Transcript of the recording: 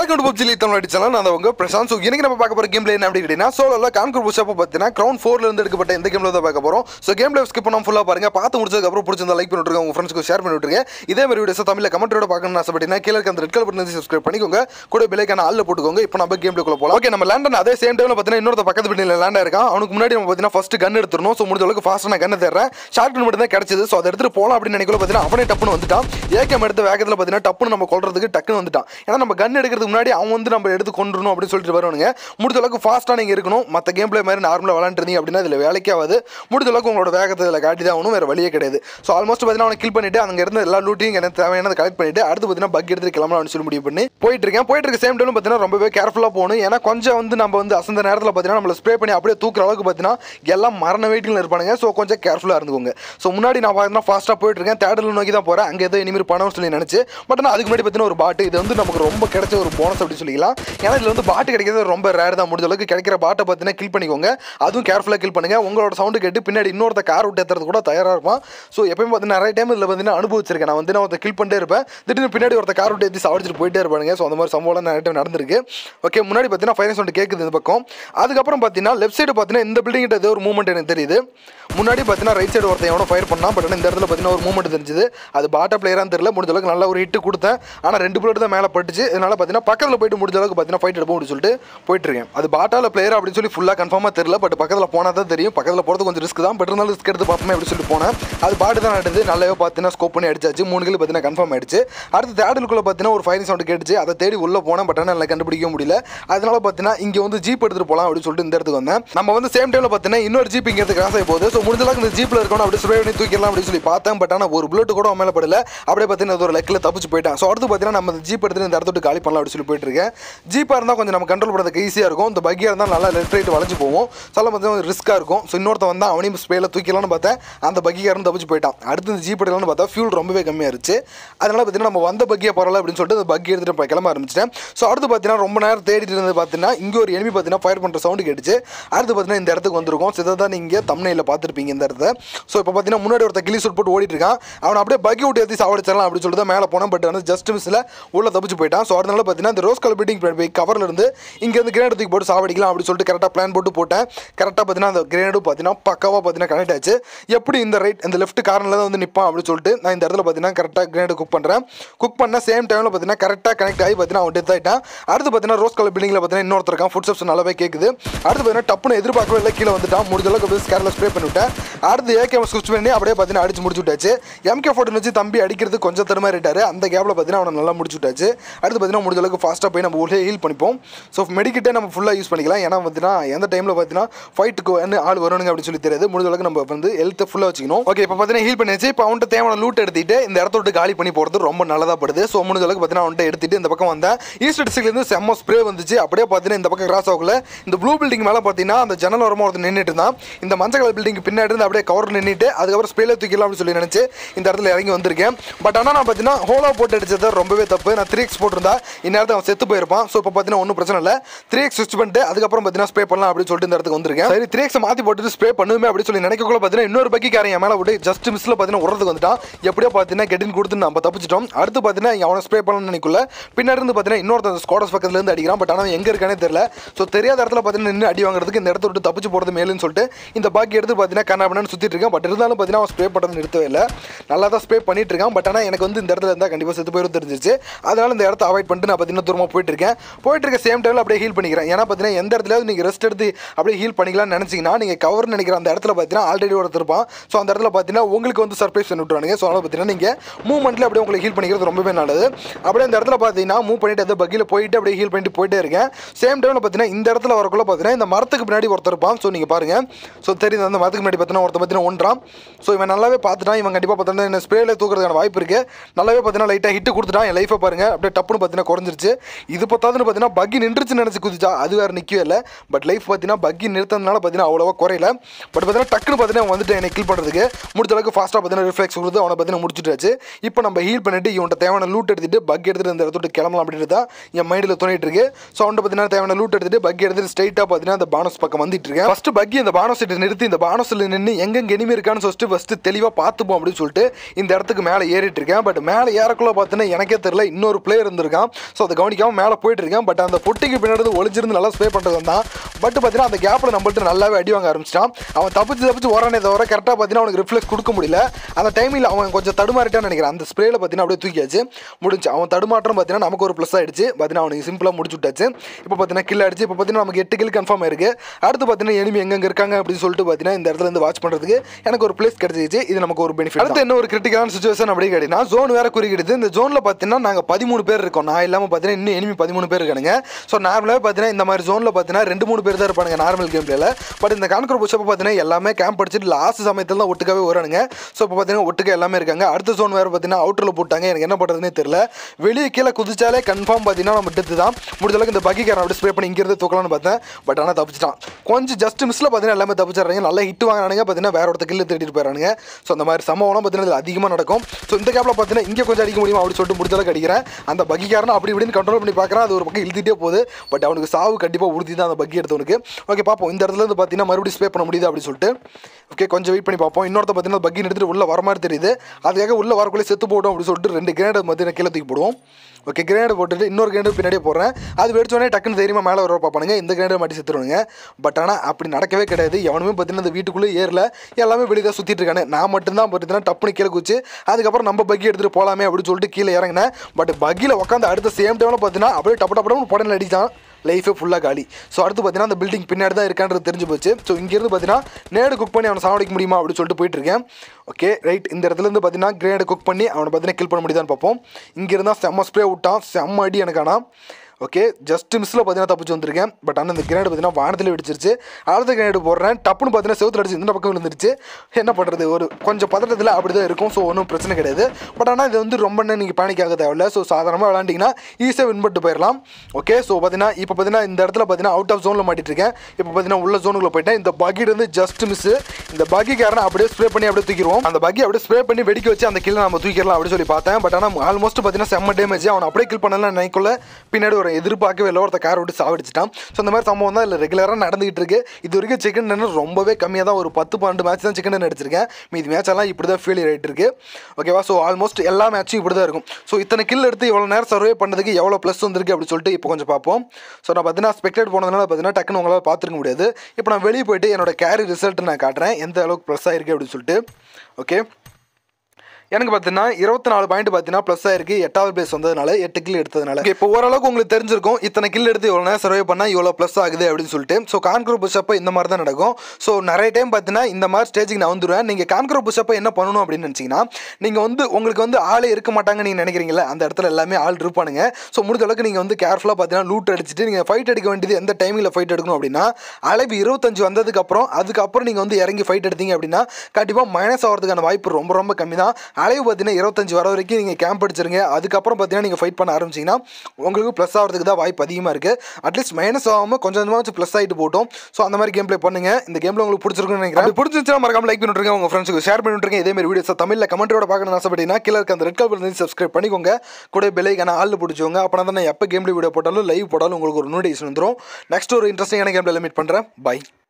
welcome to PUBG league Tamil அடிச்சாலும் நான் உங்க பிரசாந்த் ஸோ இன்னைக்கு நம்ம பார்க்க போற கேம் பிளே என்ன அப்படி கேட்டீங்கன்னா சோலோல கான்கூர் புஷப் பார்த்தீங்கன்னா கிரவுண்ட் ஃபோர்ல இருந்து எடுக்கப்பட்ட இந்த கேம்ல தான் பார்க்க போறோம் ஸோ கேம் பிளே ஸ்கிப் பண்ணாம ஃபுல்லா பாருங்க பார்த்து முடிச்சதுக்கு அப்புறம் பிடிச்சிருந்தா லைக் பண்ணி விட்டுருங்க உங்க ஃப்ரெண்ட்ஸ்க்கு ஷேர் பண்ணி விட்டுருங்க இதே மாதிரி வீடியோஸ் தமிழ்ல கமெண்டோட பார்க்கணும்னு ஆசைப்பட்டீங்கன்னா கீழே இருக்க அந்த ரெட் கலர் பண்ணி சப்ஸ்கிரைப் பண்ணிக்கோங்க கூட பெல்லைக்கான ஆள்ல போட்டுக்கோங்க இப்போ நம்ம கேம் குள்ள போலாம் ஓகே நம்ம லேண்டன் அதே சேம் டைம்ல பார்த்தீங்கன்னா இன்னொரு பக்கத்து பின்னில் லேண்டா இருக்கான் அவனுக்கு முன்னாடி நம்ம பார்த்தீங்கன்னா ஃபர்ஸ்ட் கன் எடுத்துடணும் ஸோ முடிஞ்ச அளவுக்கு ஃபாஸ்ட்டாக நான் கன் தேடுறேன் ஷார்ட் கன் மட்டும் தான் கிடைச்சது ஸோ அதை எடுத்துட்டு போகலாம் அப்படின்னு நினைக்கல பார்த்தீங்கன்னா அவனே டப்புன்னு வந்துட்டான் ஏகேம் எடுத்த வேகத்தில் பார்த்தீங்கன்னா டப்புன்னு நம்ம கொள்றதுக்கு டக்குன்னு வந்துட்டான் ஏன்னா நம்ம கன் எடுக்கிறதுக்கு முன்னாடி அவன் வந்து நம்ம எடுத்து கொண்டுறணும் அப்படின்னு சொல்லிட்டு வருவானுங்க முடிஞ்ச அளவுக்கு ஃபாஸ்ட்டாக நீங்கள் இருக்கணும் மற்ற கேம் பிளே மாதிரி நார்மலாக விளாண்டுருந்தீங்க அப்படின்னா இதில் வேலைக்கே ஆகாது முடிஞ்ச அளவுக்கு உங்களோட வேகத்தை இதில் காட்டி தான் ஆகணும் வேறு வழியே கிடையாது ஸோ ஆல்மோஸ்ட் பார்த்தீங்கன்னா அவனை கில் பண்ணிட்டு அங்கே இருந்து எல்லா லூட்டையும் எனக்கு தேவையானதை கலெக்ட் பண்ணிட்டு அடுத்து பார்த்தீங்கன்னா பக் எடுத்து கிளம்பலாம்னு சொல்லி முடிவு பண்ணி போயிட்டு இருக்கேன் போயிட்டு இருக்க சேம் டைம் பார்த்தீங்கன்னா ரொம்பவே கேர்ஃபுல்லாக போகணும் ஏன்னா கொஞ்சம் வந்து நம்ம வந்து அசந்த நேரத்தில் பார்த்தீங்கன்னா நம்மளை ஸ்ப்ரே பண்ணி அப்படியே தூக்குற அளவுக்கு பார்த்தீங்கன்னா எல்லாம் மரண வெயிட்டில் இருப்பானுங்க ஸோ கொஞ்சம் கேர்ஃபுல்லாக இருந்துக்கோங்க ஸோ முன்னாடி நான் பார்த்தீங்கன்னா ஃபாஸ்ட்டாக போயிட்டு இருக்கேன் தேடல் நோக்கி தான் போகிறேன் அங்கே ஏதோ இனிமேல் பணம் சொல்லி நினச்சி பட் ஆனால் அதுக்கு முன்னாடி பார்த்தீங்கன்னா ஒரு பாட்டு இது வந்து நமக்கு ரொம்ப கிடைச்ச ஒரு போனஸ் அப்படி சொல்லிக்கலாம் ஏன்னா இதில் வந்து பாட்டு கிடைக்கிறது ரொம்ப ரேர் தான் முடிஞ்ச அளவுக்கு கிடைக்கிற பாட்டை பார்த்தீங்கன்னா கில் பண்ணிக்கோங்க அதுவும் கேர்ஃபுல்லாக கில் பண்ணுங்க உங்களோட சவுண்டு கேட்டு பின்னாடி இன்னொருத்த கார் விட்டு ஏற்றுறது கூட தயாராக இருப்பான் ஸோ எப்பயும் பார்த்தீங்கன்னா நிறைய டைம் இதில் பார்த்தீங்கன்னா அனுபவிச்சிருக்கேன் நான் வந்து நான் ஒருத்த கில் பண்ணிட்டே இருப்பேன் திடீர்னு பின்னாடி ஒருத்த கார் விட்டு ஏற்றி சாவடிச்சிட்டு போயிட்டே இருப்பானுங்க ஸோ அந்த மாதிரி சம்பவம் நிறைய டைம் நடந்திருக்கு ஓகே முன்னாடி பார்த்தீங்கன்னா ஃபைனல் சவுண்ட் கேட்குது இந்த பக்கம் அதுக்கப்புறம் பார்த்தீங்கன்னா லெஃப்ட் சைடு பார்த்தீங்கன்னா இந்த பில்டிங் கிட்ட ஏதோ ஒரு மூவ்மெண்ட் எனக்கு தெரியுது முன்னாடி பார்த்தீங்கன்னா ரைட் சைடு ஒருத்தன் எவனோ ஃபயர் பண்ணான் பட் ஆனால் இந்த இடத்துல பார்த்தீங்கன்னா ஒரு மூவ்மெண்ட் தெரிஞ்சுது அது பாட்டா பிளேயரான்னு தெரியல முடிஞ்ச அளவுக்கு நல்ல ஒரு ஹிட் கொடுத்தேன் ஆனால் ரெண்டு புல்லட் தான் மேலே பட்டுச்சு இதனால பார்த்தீங்கன்னா பக்கத்தில் போயிட்டு முடிஞ்ச அளவுக்கு பார்த்தீங்கன்னா ஃபைட் எடுப்போம் அப்படின்னு சொல்லிட்டு போயிட்டு இருக்கேன் அது பாட்டால பிளேயர் அப்படின்னு சொல்லி ஃபுல்லாக கன்ஃபார்மாக தெரியல பட் பக்கத்தில் போனால் தான் தெரியும் பக்கத்தில் போகிறது கொஞ்சம் ரிஸ்க் தான் பட் இருந்தாலும் ரிஸ்க் எடுத்து பார்ப்போமே அப்படின்னு சொல்லிட்டு போனேன் அது பாட்டு தான் நடந்தது நல்லாவே பார்த்தீங்கன்னா ஸ்கோப் பண்ணி அடிச்சாச்சு மூணு கிலோ பார்த்தீங்கன்னா கன்ஃபார்ம் ஆயிடுச்சு அடுத்து தேடலுக்குள்ள பார்த்தீங்கன்னா ஒரு ஃபைரிங் சவுண்ட் கேட்டுச்சு அதை தேடி உள்ளே போனேன் பட் ஆனால் என்னால் கண்டுபிடிக்க முடியல அதனால பார்த்தீங்கன்னா இங்கே வந்து ஜீப் எடுத்துட்டு போகலாம் அப்படின்னு சொல்லிட்டு இந்த இடத்துக்கு வந்தேன் நம்ம வந்து சேம் டைமில் பார்த்தீங்கன்னா இன்னொரு ஜீப் இங்கே கிராஸ் ஆகி போகுது ஸோ முடிஞ்ச அளவுக்கு இந்த ஜீப்பில் இருக்கணும் அப்படி ஸ்ப்ரே பண்ணி தூக்கிடலாம் அப்படின்னு சொல்லி பார்த்தேன் பட் ஆனால் ஒரு புல்லட் கூட அவன் மேலே படல அப்படியே பார்த்தீங்கன்னா ஒரு லெக்கில் தப்பிச்சு போயிட்டான் ஸோ அடுத்து பார்த்தீங்கன்னா நம்ம ஜீப் எடுத்துட்டு இந்த இடத்த விட்டு காலி பண்ணலாம் அப்படின்னு சொல்லி போயிட்டு இருக்கேன் ஜீப்பாக இருந்தால் கொஞ்சம் நம்ம கண்ட்ரோல் பண்ணுறதுக்கு ஈஸியாக இருக்கும் இந்த பக்கியாக இருந்தால் நல்லா லெஃப்ட் ரைட் வளைஞ்சு போவோம் சொல்ல பார்த்தீங்கன்னா ரிஸ்க்காக இருக்கும் ஸோ இன்னொருத்த வந்தால் அவனையும் ஸ்ப்ரேல தூக்கிடலாம்னு பார்த்தேன் அந்த பக்கியாரன் தப்பிச்சு போயிட்டான் அடுத்து இந்த ஜீப் எடுக்கலாம்னு பார்த்தா ஃபியூல் ரொம்பவே கம்மியாக இருந்துச்சு அதனால பார்த்தீங்கன்னா நம்ம வந்த பக்கியாக போகிறல அப்படின்னு சொல்லிட்டு அந்த பக்கி எடுத்துட்டு போய் கிளம்ப ஆரம்பிச்சிட்டேன் ஸோ அடுத்து பார்த்தீங்கன்னா ரொம்ப நேரம் தேடிட்டு இருந்தது பார்த்தீங்கன்னா இங்கே ஒரு enemy பார்த்தீங்கன்னா ஃபயர் பண்ணுற சவுண்டு கேட்டுச்சு அடுத்து பார்த்தீங்கன்னா இந்த இடத்துக்கு வந்திருக்கோம் ஸோ இதை தான் நீங்கள் தமிழில் பார்த்துருப்பீங்க இந்த இடத்த ஸோ இப்போ பார்த்தீங்கன்னா முன்னாடி ஒருத்த கிளி சூட் போட்டு ஓடிட்டு இருக்கான் அவனை அப்படியே பக்கி விட்டு ஏற்றி சாவடிச்சிடலாம் அப்படின்னு சொல்லிட்டு தான் மேலே போனேன் பட் வந்து ஜஸ்ட் மிஸ்ஸில் உள்ள தப்பிச்சு போயிட்டான் ஸோ அதனால பார்த்தீங்கன்னா இந்த ரோஸ் கலர் பில்டிங் போய் கவரில் இருந்து இங்கேருந்து கிரேட் தூக்கி போட்டு சாவடிக்கலாம் அப்படின்னு சொல்லிட்டு கரெக்டாக பிளான் போட்டு போட்டேன் கரெக்டாக பார்த்தீங்கன்னா அந்த கிரேடும் பார்த்தீங்கன்னா பக்காவாக பார்த்தீங்கன்னா கனெக்ட் ஆச்சு எப்படி இந்த ரைட் இந்த லெஃப்ட் கார்னரில் தான் வந்து நிற்பான் அப்படின்னு சொல்லிட்டு நான் இந்த இடத்துல பார்த்தீங்கன்னா கரெக்டாக கிரேடு குக் பண்ணுறேன் குக் பண்ண சேம் டைமில் பார்த்தீங்கன்னா கரெக்டாக கனெக்ட் ஆகி பார்த்தீங்கன்னா அவன் டெத் ஆகிட்டான் அடுத்து பார்த்தீங்கன்னா ரோஸ் கலர் பில்டிங்கில் பார்த்தீங்கன்னா இன்னொருத்தர் இருக்கான் ஃபுட் ஸ்டெப்ஸ் நல்லாவே கேட்குது அடுத்து பார்த்தீங்கன்னா டப்புன்னு எதிர்பார்க்கவே இல்லை கீழே வந்துட்டான் முடிஞ்ச அளவுக்கு அப்படியே ஸ்கேரில் ஸ்ப்ரே பண்ணிவிட்டேன் அடுத்து ஏகே ஸ்விட்ச் பண்ணி அப்படியே பார்த்தீங்கன்னா அடிச்சு முடிச்சு விட்டாச்சு எம்கே ஃபோர்டின் வச்சு தம்பி அடிக்கிறது கொஞ்சம் தருமாறிட்டாரு அந்த கேப்பில் பார்த்தீங்கன்னா அவனை நல்லா முடிச்சு விட்டாச்சு அடுத்து பார்த்தீங்கன்னா முடிஞ்ச அளவுக்கு ஃபாஸ்ட்டாக போய் நம்ம உள்ளே ஹீல் பண்ணிப்போம் ஸோ மெடிக்கிட்டே நம்ம ஃபுல்லாக யூஸ் பண்ணிக்கலாம் ஏன்னா பார்த்தீங்கன்னா எந்த டைமில் பார்த்தீங்கன்னா ஃபைட்டுக்கு என்ன ஆள் வரணுங்க அப்படின்னு சொல்லி தெரியாது முடிஞ்ச அளவுக்கு நம்ம வந்து ஹெல்த்தை ஃபுல்லாக வச்சுக்கணும் ஓகே இப்போ பார்த்தீங்கன்னா ஹீல் பண்ணியாச்சு இப்போ அவன்கிட்ட தேவையான லூட் எடுத்துட்டு இந்த இடத்த விட்டு காலி பண்ணி போகிறது ரொம்ப நல்லதாக படுது ஸோ முடிஞ்ச அளவுக்கு பார்த்தீங்கன்னா அவன்கிட்ட எடுத்துட்டு இந்த பக்கம் வந்தேன் ஈஸ்ட் டிஸ்ட்ரிக்ட்லேருந்து செம்ம ஸ்ப்ரே வந்துச்சு அப்படியே பார்த்தீங்கன்னா இந்த பக்கம் கிராஸ் ஆகல இந்த ப்ளூ பில்டிங் மேலே பார்த்தீங்கன்னா அந்த ஜன்னல் ஓரமாக ஒருத்தர் நின்றுட்டு இருந்தான் இந்த மஞ்சள் கலர் பில்டிங் பின்னாடி இருந்து அப்படியே கவர் நின்றுட்டு அதுக்கப்புறம் ஸ்ப்ரேல தூக்கிடலாம் அப்படின்னு சொல்லி நினச்சி இந்த இடத்துல இறங்கி வந்திருக்கேன் பட் ஆனால் நான் பார்த்தீங்கன்னா ஹோலோ போட்டு அடிச்சது ரொம்பவே தப்பு நான் த்ரீ எக்ஸ் போட்டிருந்தா இந்நேரத்தை அவன் செத்து போயிருப்பான் ஸோ இப்போ பார்த்தீங்கன்னா ஒன்றும் பிரச்சனை இல்லை த்ரீ எக்ஸ் ஸ்விட்ச் பண்ணிட்டு அதுக்கப்புறம் பார்த்தீங்கன்னா ஸ்ப்ரே பண்ணலாம் அப்படின்னு சொல்லிட்டு இந்த இடத்துக்கு வந்திருக்கேன் சரி த்ரீ எக்ஸ் மாற்றி போட்டுட்டு ஸ்ப்ரே பண்ணுமே அப்படின்னு சொல்லி நினைக்கக்குள்ள பார்த்தீங்கன்னா இன்னொரு பக்கிக்காரன் என் மேலே விட்டு ஜஸ்ட் மிஸ்ல பார்த்தீங்கன்னா உரத்துக்கு வந்துட்டான் எப்படியோ பார்த்தீங்கன்னா கெட்டின் கொடுத்து நம்ம தப்பிச்சிட்டோம் அடுத்து பார்த்தீங்கன்னா அவனை ஸ்ப்ரே பண்ணணும்னு நினைக்கல பின்னாடி இருந்து பார்த்தீங்கன்னா இன்னொருத்தன் ஸ்கோடஸ் பக்கத்துல இருந்து அடிக்கிறான் பட் ஆனால் எங்கே இருக்கானே தெரியல ஸோ தெரியாத இடத்துல பார்த்தீங்கன்னா நின்று அடி வாங்குறதுக்கு இந்த இடத்த விட்டு தப்பிச்சு போகிறது மேலுன்னு சொல்லிட்டு இந்த பாக்கி எடுத்து பார்த்தீங்கன்னா கண்ணாபண்ணு சுற்றிட்டு இருக்கேன் பட் இருந்தாலும் பார்த்தீங்கன்னா அவன் ஸ்ப்ரே பண்ணுறது நிறுத்தவே இல்லை நல்லா தான் ஸ்ப்ரே பண்ணிட்டு இருக்கான் பட் ஆனால் எனக்கு வந்து இந்த இடத்துல இருந்தால் கண்டிப்பாக செத்து போயிடும் தெரிஞ்சிச்சு அதனால இந்த இடத்த அவாய்ட் பண்ணிட்டு நான் பார்த்தீங்கன்னா தூரமாக போயிட்டு இருக்கேன் போயிட்டு இருக்க சேம் டைமில் அப்படியே ஹீல் பண்ணிக்கிறேன் ஏன்னா பார்த்தீங்கன்னா எந்த இடத்துலயாவது நீங்கள் ரெஸ்ட் எடுத்து அப்படியே ஹீல் பண்ணிக்கலாம்னு நினச்சிங்கன்னா நீங்கள் கவர் நினைக்கிற அந்த இடத்துல பார்த்தீங்கன்னா ஆல்ரெடி ஒருத்தர் இருப்பான் ஸோ அந்த இடத்துல பார்த்தீங்கன்னா உங்களுக்கு வந்து சர்ப்ரைஸ் பண்ணி விட்டுருவானுங்க ஸோ அதனால் பார்த்தீங்கன்னா நீங்கள் மூவ்மெண்ட்டில் அப்படியே உங்களுக்கு ஹீல் பண்ணிக்கிறது ரொம்பவே நல்லது அப்படியே இந்த இடத்துல பார்த்தீங்கன்னா மூவ் பண்ணிட்டு அந்த பக்கியில் போயிட்டு அப்படியே ஹீல் பண்ணிட்டு போயிட்டே இருக்கேன் சேம் டைமில் பார்த்தீங்கன்னா இந்த இடத்துல வரக்குள்ள பார்த்தீங்கன்னா இந்த மரத்துக்கு பின்னாடி ஒருத்தர் இருப்பான் ஸோ நீங்கள் பாருங்கள் ஸோ தெரியுது அந்த மரத்துக்கு முன்னாடி பார்த்தீங்கன்னா ஒருத்தர் பார்த்தீங்கன்னா ஒன்றான் ஸோ இவன் நல்லாவே பார்த்துட்டான் இவன் கண்டிப்பாக பார்த்தீங்கன்னா என்ன ஸ்ப்ரேல தூக்குறதுக்கான வாய்ப்பு இருக்குது நல்லாவே பார்த்தீங்கன்னா லைட்டாக ஹிட் கொடுத்துட்டான் என் லைஃபை பாருங்கள் அப்படியே டப்புன்னு பார்த்தீங்கன்னா குறைஞ்சிருச்சு இது பார்த்தாதுன்னு பார்த்தீங்கன்னா பக்கி நின்றுச்சு நினச்சி குதிச்சா அது வேறு நிற்கவே இல்லை பட் லைஃப் பார்த்தீங்கன்னா பக்கி நிறுத்ததுனால பார்த்தீங்கன்னா அவ்வளோவா குறையல பட் பார்த்தீங்கன்னா டக்குன்னு பார்த்தீங்கன்னா வந்துட்டு என்னை கில் பண்ணுறதுக்கு முடிஞ்ச அளவுக்கு ஃபாஸ்ட்டாக பார்த்தீங்கன்னா ரிஃப்ளெக்ஸ் கொடுத்து அவனை பார்த்தீங்கன்னா முடிச்சுட்டாச்சு இப்போ நம்ம ஹீல் பண்ணிட்டு இவன்ட்ட தேவையான லூட் எடுத்துட்டு பக் எடுத்துட்டு இந்த இடத்துல கிளம்பலாம் அப்படின்றது தான் என் மைண்டில் தோணிட்டு இருக்கு ஸோ அவன்கிட்ட பார்த்தீங்கன்னா தேவையான லூட் எடுத்துட்டு பக் எடுத்துட்டு ஸ்ட்ரைட்டாக பார்த்தீங்கன்னா அந்த பானஸ் பக்கம் வந்துட்டு இருக்கேன் ஃபர்ஸ்ட் பக்கி இந்த பானஸ் நிறுத்தி இந்த பானஸில் நின்று எங்கெங்க எனிமி இருக்கான்னு சொல்லிட்டு ஃபஸ்ட்டு தெளிவாக பார்த்துப்போம் அப்படின்னு சொல்லிட்டு இந்த இடத்துக்கு மேலே ஏறிட்டு இருக்கேன் பட் மேலே ஏறக்குள்ள பார்த்தீங்கன்னா எனக்கே தெரியல இன்னொரு பிளேயர் இருந்திருக்கான் ஸோ அதை கவனிக்காம மேலே போயிட்டு இருக்கேன் பட் அந்த பொட்டிக்கு பின்னாடி இருந்து ஒளிஞ்சிருந்து நல்லா ஸ்ப்ரே பண்ணுறது வந்தான் பட் பார்த்தீங்கன்னா அந்த கேப்பில் நம்மள்ட்ட நல்லாவே அடி வாங்க ஆரம்பிச்சிட்டான் அவன் தப்பிச்சு தப்பிச்சு ஓரானே தவிர கரெக்டாக பார்த்தீங்கன்னா அவனுக்கு ரிஃப்ளெக்ஸ் கொடுக்க முடியல அந்த டைமில் அவன் கொஞ்சம் தடுமாறிட்டான்னு நினைக்கிறேன் அந்த ஸ்ப்ரேல பார்த்தீங்கன்னா அப்படியே தூக்கியாச்சு முடிஞ்சு அவன் தடுமாற்றம் பார்த்தீங்கன்னா நமக்கு ஒரு ப்ளஸ் ஆயிடுச்சு பார்த்தீங்கன்னா அவனுக்கு சிம்பிளாக முடிச்சு விட்டாச்சு இப்போ பார்த்தீங்கன்னா கில் ஆயிடுச்சு இப்போ பார்த்தீங்கன்னா நமக்கு எட்டு கில் கன்ஃபார்ம் ஆயிருக்கு அடுத்து பார்த்தீங்கன்னா எனிமி எங்கெங்க இருக்காங்க அப்படின்னு சொல்லிட்டு பார்த்தீங்கன்னா இந்த இடத்துல இருந்து வாட்ச் பண்ணுறதுக்கு எனக்கு ஒரு பிளேஸ் கிடைச்சிச்சு இது நமக்கு ஒரு பெனிஃபிட் அடுத்து என்ன ஒரு கிரிட்டிக்கலான சுச்சுவேஷன் அப்படி கேட்டீங்கன்னா ஜோன் வேற குறிக்கிடுது இந்த ஜோனில் பார்த்தீங்கன்னா நாங்கள் பதிமூணு பேர் இருக்கோம் நான் இல்லாமல் பார்த்தீங்கன்னா இன்னும் எனிமி பதிமூணு பேர் இருக்கானுங்க ஸோ நார்மலாக பார்த்தீங்கன்னா இந்த மாதிரி ஜோனில் பார்த்தீங்கன்னா ரெண்டு மூணு பேர் தான் இருப்பானுங்க நார்மல் கேம் பிளேல பட் இந்த கான்கர் புஷப்பை பார்த்தீங்கன்னா எல்லாமே கேம்ப் அடிச்சுட்டு லாஸ்ட் சமயத்தில் தான் ஒட்டுக்காவே வரானுங்க ஸோ இப்போ பார்த்தீங்கன்னா ஒட்டுக்க எல்லாமே இருக்காங்க அடுத்த ஜோன் வேறு பார்த்தீங்கன்னா அவுட்டரில் போட்டாங்க எனக்கு என்ன பண்ணுறதுனே தெரியல வெளியே கீழே குதிச்சாலே கன்ஃபார்ம் பார்த்தீங்கன்னா நம்ம டெத்து தான் முடிஞ்ச அளவுக்கு இந்த பக்கிக்காரன் அப்படி ஸ்ப்ரே பண்ணி இங்கிருந்து தூக்கலாம்னு பார்த்தேன் பட் ஆனால் தப்பிச்சிட்டான் கொஞ்சம் ஜஸ்ட் மிஸ்ல பார்த்தீங்கன்னா எல்லாமே தப்பிச்சிடுறாங்க நல்லா ஹிட் வாங்கினானுங்க பார்த்தீங்கன்னா வேற ஒருத்த கில்லு தேடிட்டு போயிடறானுங்க ஸோ அந்த மாதிரி சம்பவம்லாம் பார்த்தீங்கன்னா இதுல அதிகமாக நடக்கும் ஸோ இந்த கேப்பில் பார்த்தீங்கன்னா இங்கே கொஞ்சம் அடிக்க முடியுமா அப்படின்னு சொல்லிட்டு முடிஞ்ச அளவுக்கு அடிக்கிறேன் அந்த பக்கிக்காரன் அப்படி இப்படின்னு கண்ட்ரோல் பண்ணி பார்க்குறான் அது ஒரு பக்கம் இழுத்துட்டே போகுது பட் அவனுக்கு சாவு கண்டிப்பாக உறுதி தான் அந்த பக்கி எடுத்தவனுக்கு ஓகே பார்ப்போம் இந்த இடத்துல இருந்து பார்த்தீங்கன்னா மறுபடியும் ஸ்ப்ரே பண்ண முடியுது அப்படின்னு சொல்லிட்டு ஓகே கொஞ்சம் வெயிட் பண்ணி பார்ப்போம் இன்னொருத்த பார்த்தீங்கன்னா பக்கி எடுத்துட்டு உள்ள வர மாதிரி தெரியுது அதுக்காக உள்ள வரக்குள்ளே செத்து போடும் அப்படின்னு சொல்லிட்டு ரெண்டு கிரேனேட் பார்த்தீங்கன்னா கீழே தூக்கி போடுவோம் ஓகே கிரேனேட் போட்டுட்டு இன்னொரு கிரேனேட் பின்னாடியே போடுறேன் அது வெடிச்சோடனே டக்குன்னு தைரியமாக மேலே வர பார்ப்பானுங்க இந்த கிரேனேட் மாட்டி செத்துருவாங்க பட் ஆனால் அப்படி நடக்கவே கிடையாது எவனுமே பார்த்தீங்கன்னா இந்த வீட்டுக்குள்ளே ஏறல எல்லாமே வெளியே தான் சுற்றிட்டு இருக்கானு நான் மட்டும்தான் பார்த்தீங்கன்னா டப்புனு கீழே குச்சி அதுக்கப்புறம் நம்ம பக்கி எடுத்துகிட்டு போகலாமே அப்படின்னு சொல்லிட்டு கீழே இறங்கினேன் பட் பக்கியில் உட்காந்து அடுத்த சேம் டைமில் பார்த்தீங்கன்னா அப்படியே டப்பு டப்பு டப்புனு படம் அடித்தான் லைஃபே ஃபுல்லாக காலி ஸோ அடுத்து பார்த்தீங்கன்னா அந்த பில்டிங் பின்னாடி தான் இருக்கான்றது தெரிஞ்சு போச்சு ஸோ இங்கேருந்து பார்த்தீங்கன்னா நேடு குக் பண்ணி அவனை சாவடிக்க முடியுமா அப்படின்னு சொல்லிட்டு போயிட்டு இருக்கேன் ஓகே ரைட் இந்த இடத்துல இருந்து பார்த்தீங்கன்னா கிரேடு குக் பண்ணி அவனை பார்த்தீங்கன்னா கில் பண்ண முடியுதான்னு பார்ப்போம் இங்கேருந்தா செம்ம ஸ்ப்ரே விட்டான் செம்ம அடி எனக்கு ஆனால் ஓகே ஜஸ்ட் மிஸ்ஸில் பார்த்தீங்கன்னா தப்பிச்சு வந்திருக்கேன் பட் ஆனால் இந்த கிரேடு பார்த்தீங்கன்னா வானத்தில் வெடிச்சிருச்சு அடுத்த கிரேடு போடுறேன் டப்புன்னு பார்த்தீங்கன்னா செவுத்துல அடிச்சு இந்த பக்கம் விழுந்துருச்சு என்ன பண்ணுறது ஒரு கொஞ்சம் பதட்டத்தில் அப்படி தான் இருக்கும் ஸோ ஒன்றும் பிரச்சனை கிடையாது பட் ஆனால் இது வந்து ரொம்ப நேரம் நீங்கள் பேனிக் ஆக தேவையில்ல ஸோ சாதாரணமாக விளாண்டிங்கன்னா ஈஸியாக வின் பண்ணிட்டு போயிடலாம் ஓகே ஸோ பார்த்தீங்கன்னா இப்போ பார்த்தீங்கன்னா இந்த இடத்துல பார்த்தீங்கன்னா அவுட் ஆஃப் ஜோனில் மாட்டிட்டு இருக்கேன் இப்போ பார்த்தீங்கன்னா உள்ள ஜோனுக்குள்ள போயிட்டேன் இந்த பக்கெட் வந்து ஜஸ்ட் மிஸ் இந்த பக்கி காரனை அப்படியே ஸ்ப்ரே பண்ணி அப்படியே தூக்கிடுவோம் அந்த பக்கி அப்படியே ஸ்ப்ரே பண்ணி வெடிக்க வச்சு அந்த கில்லை நம்ம தூக்கிடலாம் அப்படின்னு சொல்லி பார்த்தேன் பட் ஆனால் ஆல்மோஸ்ட் பார்த்தீங்கன்னா செம்ம டேமேஜ் அவன் அப்படியே கில் பண்ணலாம் நினைக்கல பின்னாடி ஒரு எதிர்பார்க்கவே இல்லை ஒருத்த கார் விட்டு சாவடிச்சிட்டான் ஸோ இந்த மாதிரி சம்பவம் தான் இல்லை ரெகுலராக நடந்துகிட்டு இருக்கு இது வரைக்கும் சிக்கன் டின்னர் ரொம்பவே கம்மியாக தான் ஒரு பத்து பன்னெண்டு மேட்ச் தான் சிக்கன் டின்னர் அடிச்சிருக்கேன் மீதி மேட்ச் எல்லாம் இப்படி தான் ஃபெயிலியர் ஆகிட்டு இருக்கு ஓகேவா ஸோ ஆல்மோஸ்ட் எல்லா மேட்சும் இப்படி தான் இருக்கும் ஸோ இத்தனை கில் எடுத்து எவ்வளோ நேரம் சர்வே பண்ணதுக்கு எவ்வளோ ப்ளஸ் வந்திருக்கு அப்படின்னு சொல்லிட்டு இப்போ கொஞ்சம் பார்ப்போம் ஸோ நான் பார்த்தீங்கன்னா ஸ்பெக்டேட் போனதுனால பார்த்தீங்கன்னா டக்குன்னு உங்களால் பார்த்துருக்க முடியாது இப்போ நான் வெளியே போயிட்டு என்னோட கேரி ரிசல்ட் நான் காட்டுறேன் எந்த அளவுக்கு ப்ளஸ் ஆயிருக்கு அப்படின்னு சொல்லிட்டு ஓகே எனக்கு பார்த்தீங்கன்னா இருபத்தி நாலு பாயிண்ட் பார்த்தீங்கன்னா ப்ளஸ் ஆயிருக்கு எட்டாவது பிளேஸ் வந்ததுனால எட்டு கில் எடுத்ததுனால இப்போ ஓரளவுக்கு உங்களுக்கு தெரிஞ்சிருக்கும் இத்தனை கில் எடுத்து இவ்வளோ நேரம் சர்வே பண்ணால் இவ்வளோ ப்ளஸ் ஆகுது அப்படின்னு சொல்லிட்டு ஸோ கான்க்ரோ புஷப்போ இந்த மாதிரி தான் நடக்கும் ஸோ நிறைய டைம் பார்த்தீங்கன்னா இந்த மாதிரி ஸ்டேஜுக்கு நான் வந்துடுவேன் நீங்கள் கான்க்ரோ புஷப்போ என்ன பண்ணணும் அப்படின்னு நினச்சிங்கன்னா நீங்கள் வந்து உங்களுக்கு வந்து ஆளே இருக்க மாட்டாங்க நீங்கள் நினைக்கிறீங்களா அந்த இடத்துல எல்லாமே ஆள் இருப்பானுங்க ஸோ முடிஞ்ச அளவுக்கு நீங்கள் வந்து கேர்ஃபுல்லாக பார்த்தீங்கன்னா லூட் அடிச்சுட்டு நீங்கள் ஃபைட் எடுக்க வேண்டியது எந்த டைமில் ஃபைட் எடுக்கணும் அப்படின்னா அளவு இருபத்தஞ்சு வந்ததுக்கப்புறம் அதுக்கப்புறம் நீங்கள் வந்து இறங்கி ஃபைட் எடுத்தீங்க அப்படின்னா கண்டிப்பாக மைனஸ் ஆகிறதுக்கான வாய்ப்பு ரொம்ப ரொம்ப கம்மி தான் அளவு பார்த்தீங்கன்னா இருபத்தஞ்சு வர வரைக்கும் நீங்கள் கேம்ப் அடிச்சிருங்க அதுக்கப்புறம் பார்த்தீங்கன்னா நீங்கள் ஃபைட் பண்ண ஆரம்பிச்சிங்கன்னா உங்களுக்கு ப்ளஸ் ஆகிறதுக்கு தான் வாய்ப்பு அதிகமாக இருக்குது அட்லீஸ்ட் மைனஸ் ஆகாமல் கொஞ்சம் கொஞ்சமாக ப்ளஸ் ஆகிட்டு போட்டோம் ஸோ அந்த மாதிரி கேம் ப்ளே பண்ணுங்க இந்த கேமில் உங்களுக்கு பிடிச்சிருக்குன்னு நினைக்கிறேன் அப்படி பிடிச்சிருந்துச்சுன்னா மறக்காம லைக் பண்ணிட்டுருங்க உங்கள் ஃப்ரெண்ட்ஸுக்கு ஷேர் பண்ணிட்டுருங்க இதே மாதிரி வீடியோஸ் தமிழில் கமெண்ட்டோட பார்க்கணும்னு ஆசைப்பட்டீங்கன்னா கீழே இருக்க அந்த ரெட் கலர் வந்து சப்ஸ்கிரைப் பண்ணிக்கோங்க கூட பெல்லைக்கான ஆள் பிடிச்சவங்க அப்போ தான் நான் எப்போ கேம் வீடியோ போட்டாலும் லைவ் போட்டாலும் உங்களுக்கு ஒரு நோட்டிஃபிகேஷன் வந்துடும் நெக்ஸ்ட் ஒரு இன்ட்ரெஸ்டிங்கான கேமில் மீட் பண்ணுறேன் பை